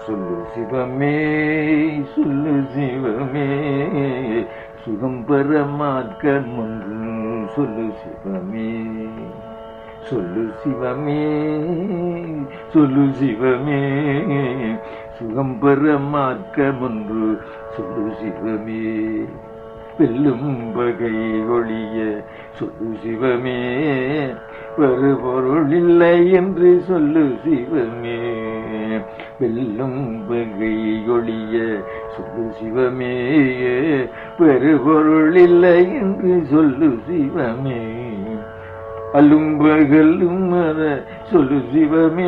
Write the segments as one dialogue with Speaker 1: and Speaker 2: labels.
Speaker 1: சொல்லு சிவமே சொல்லு சிவமே சுகம் பெற மார்க்கம் ஒன்று சொல்லு சிவமே சொல்லு சிவமே சொல்லு சிவமே சுகம் பெற மார்க்கம் ஒன்று சொல்லு சிவமே வெல்லும் பகை ஒழிய சொல்லு சிவமே ஒரு பொருள் இல்லை என்று சொல்லு சிவமே வெல்லும் பகை ஒழிய சொல்லு சிவமே பெரு பொருள் இல்லை என்று சொல்லு சிவமே அலும்பகலும் மர சொல்லு சிவமே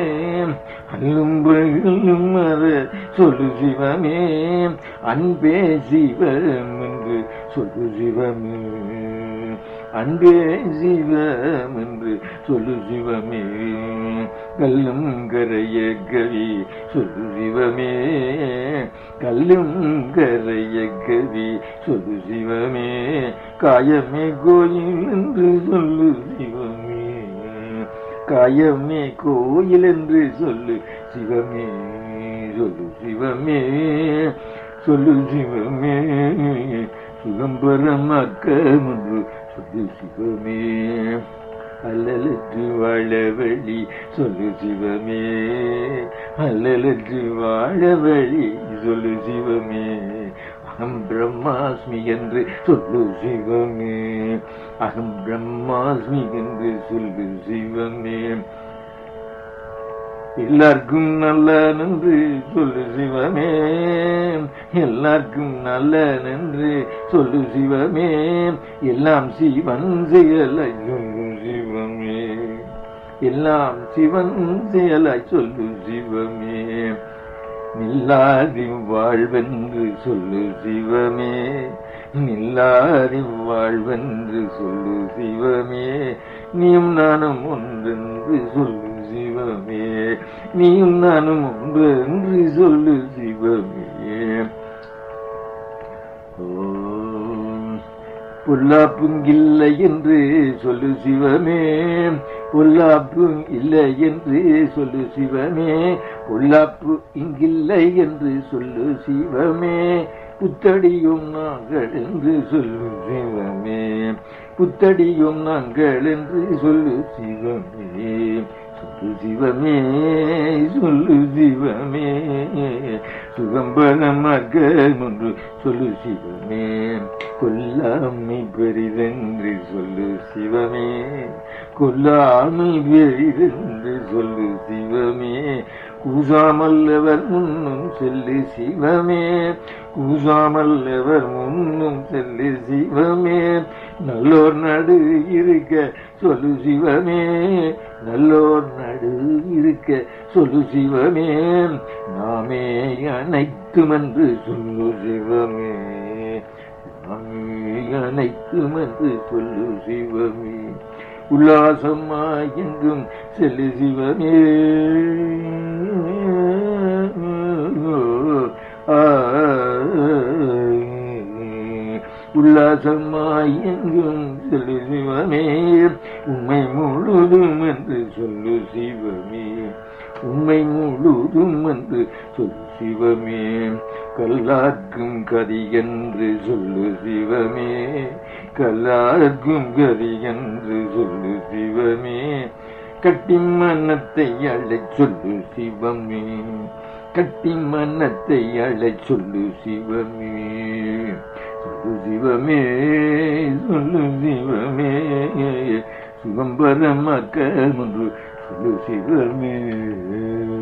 Speaker 1: அலும்பகலும் மர சொல்லு சிவமே அன்பே சிவம் என்று சொல்லு சிவமே அன்பே சிவம் என்று சொல்லு சிவமே கல்லும் கரைய கவி சொல்லு சிவமே கல்லும் கரைய கவி சொல்லு சிவமே காயமே கோயில் என்று சொல்லு சிவமே காயமே கோயில் என்று சொல்லு சிவமே சொல்லு சிவமே சொல்லு சிவமே சுகம்பரம் அக்கமன்று சொல்லு சிவமே அல்லலற்று வாழ வழி சொல்லு சிவமே அல்லலற்று வாழ வழி சொல்லு சிவமே அகம் பிரம்மாஸ்மி என்று சொல்லு சிவமே அகம் பிரம்மாஸ்மி என்று சொல்லு சிவமே எல்லாருக்கும் நல்ல நன்று சொல்லு சிவமே எல்லாருக்கும் நல்ல நன்று சொல்லு சிவமே எல்லாம் சிவன் செயலை சொல்லு சிவமே எல்லாம் சிவன் செயலாய் சொல்லு சிவமே நில்லாதி வாழ்வென்று சொல்லு சிவமே நில்லாதி வாழ்வென்று சொல்லு சிவமே நீயும் நானும் ஒன்றென்று சொல்லு சிவமே நீயும் நானும் ஒன்றென்று சொல்லு சிவமே ஓம் பொல்லாப்புங்கில்லை என்று சொல்லு சிவமே பொல்லாப்பு இல்லை என்று சொல்லு சிவமே பொல்லாப்பு இங்கில்லை என்று சொல்லு சிவமே புத்தடியும் நாங்கள் என்று சொல்லு சிவமே புத்தடியும் நாங்கள் என்று சொல்லு சிவமே சொல்லு சிவமே சொல்லு சிவமே சுகம்பலம் மார்க்கம் ஒன்று சொல்லு சிவமே கொல்லாமை பெரிதென்று சொல்லு சிவமே கொல்லாமை பெரிதென்று சொல்லு சிவமே கூசாமல் எவர் முன்னும் செல்லு சிவமே கூசாமல் எவர் முன்னும் செல்லு சிவமே நல்லோர் நடு இருக்க சொல்லு சிவமே நல்லோர் நடு இருக்க சொல்லு சிவமே நாமே அனைத்தும் என்று சொல்லு சிவமே நாமே அனைத்தும் என்று சொல்லு சிவமே உல்லாசமாய் எங்கும் செல்லு சிவமே உல்லாசமாய் எங்கும் சொல்லு சிவமே உண்மை முழுதும் என்று சொல்லு சிவமே உண்மை முழுதும் என்று சொல்லு சிவமே கல்லார்க்கும் கதி என்று சொல்லு சிவமே கல்லார்க்கும் கதி என்று சொல்லு சிவமே கட்டி மனத்தை அழைச் சொல்லு சிவமே கட்டி மனத்தை அழைச் சொல்லு சிவமே சொல்லு சிவமே சொல்லு சிவமே சுகம்பரமாக்க ஒன்று சொல்லு சிவமே